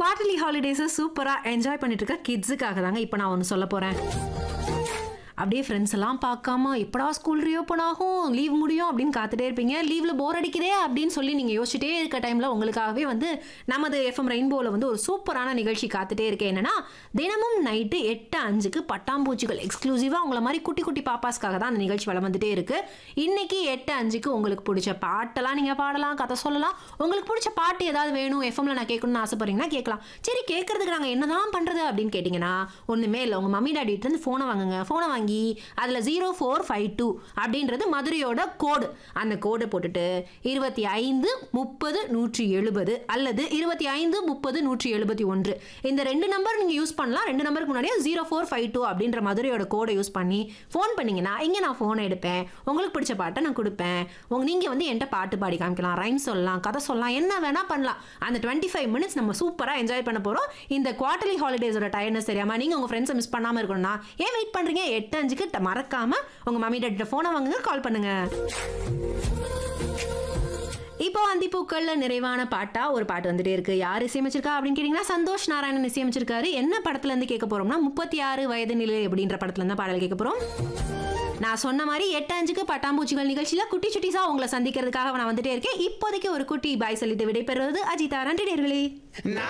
quarterly ஹாலிடேஸை சூப்பராக enjoy பண்ணிட்டு இருக்க கிட்ஸுக்காக தாங்க இப்போ நான் ஒன்று சொல்ல போகிறேன் அப்படியே ஃப்ரெண்ட்ஸ் எல்லாம் பார்க்காம எப்படா ஸ்கூல் ரீஓப்பன் ஆகும் லீவ் முடியும் அப்படின்னு காத்துட்டே இருப்பீங்க லீவில் போர் அடிக்குதே அப்படின்னு சொல்லி நீங்கள் யோசிச்சுட்டே இருக்க டைமில் உங்களுக்காகவே வந்து நமது எஃப்எம் ரெயின்போவில் வந்து ஒரு சூப்பரான நிகழ்ச்சி காத்துட்டே இருக்கு என்னன்னா தினமும் நைட்டு எட்டு அஞ்சுக்கு பட்டாம்பூச்சிகள் எக்ஸ்க்ளூசிவாக உங்களை மாதிரி குட்டி குட்டி பாப்பாஸ்க்காக தான் அந்த நிகழ்ச்சி வளம் வந்துட்டே இருக்கு இன்னைக்கு எட்டு அஞ்சுக்கு உங்களுக்கு பிடிச்ச பாட்டெல்லாம் நீங்கள் பாடலாம் கதை சொல்லலாம் உங்களுக்கு பிடிச்ச பாட்டு ஏதாவது வேணும் எஃப்எம்ல நான் கேட்கணும்னு ஆசைப்படுறீங்கன்னா கேட்கலாம் சரி கேட்கறதுக்கு நாங்கள் என்னதான் பண்ணுறது அப்படின்னு கேட்டிங்கன்னா ஒன்றுமே இல்லை உங்கள் மம்மி டாடிட்டு இருந்து ஃபோனை வாங்குங்க ஃபோனை வாங்கி அதில் ஜீரோ ஃபோர் ஃபைவ் டூ அப்படின்றது மதுரையோட கோடு அந்த கோடை போட்டுட்டு இருபத்தி ஐந்து முப்பது நூற்றி எழுபது அல்லது இருபத்தி ஐந்து முப்பது நூற்றி எழுபத்தி ஒன்று இந்த ரெண்டு நம்பர் நீங்கள் யூஸ் பண்ணலாம் ரெண்டு நம்பருக்கு முன்னாடியே ஜீரோ ஃபோர் ஃபைவ் டூ அப்படின்ற மதுரையோட கோடை யூஸ் பண்ணி ஃபோன் பண்ணீங்கன்னா இங்கே நான் ஃபோனை எடுப்பேன் உங்களுக்கு பிடிச்ச பாட்டை நான் கொடுப்பேன் உங்க நீங்கள் வந்து என்கிட்ட பாட்டு பாடி காமிக்கலாம் ரைம் சொல்லலாம் கதை சொல்லலாம் என்ன வேணால் பண்ணலாம் அந்த டுவெண்ட்டி ஃபைவ் மினிட்ஸ் நம்ம சூப்பராக என்ஜாய் பண்ண போகிறோம் இந்த குவார்டர்லி ஹாலிடேஸோட டயர்னஸ் தெரியாமல் நீங்கள் உங்கள் ஃப்ரெண்ட்ஸை மிஸ் பண்ணாமல் இருக்கணும்னா ஏன் வெயிட் பண்ணுறீங்க எட்டு அஞ்சுக்கு ட- மறக்காம உங்கள் மம்மி டாடிட்ட ஃபோனை வாங்குங்க கால் பண்ணுங்க இப்போ அந்திப்பூக்கள்ல நிறைவான பாட்டா ஒரு பாட்டு வந்துட்டே இருக்கு யார் இசையமைச்சிருக்கா அப்படின்னு கேட்டீங்கன்னா சந்தோஷ் நாராயணன் இசையமைச்சிருக்காரு என்ன படத்துல இருந்து கேட்க போறோம்னா முப்பத்தி ஆறு வயது நிலை அப்படின்ற படத்துல இருந்து பாடல் கேட்க போறோம் நான் சொன்ன மாதிரி எட்டு அஞ்சுக்கு பட்டாம்பூச்சிகள் நிகழ்ச்சியில குட்டி சுட்டிஸா உங்களை சந்திக்கிறதுக்காக நான் வந்துட்டே இருக்கேன் இப்போதைக்கு ஒரு குட்டி பாய் சொல்லிட்டு விடைபெறுவது அஜிதா நன்றி நேர்களே நான்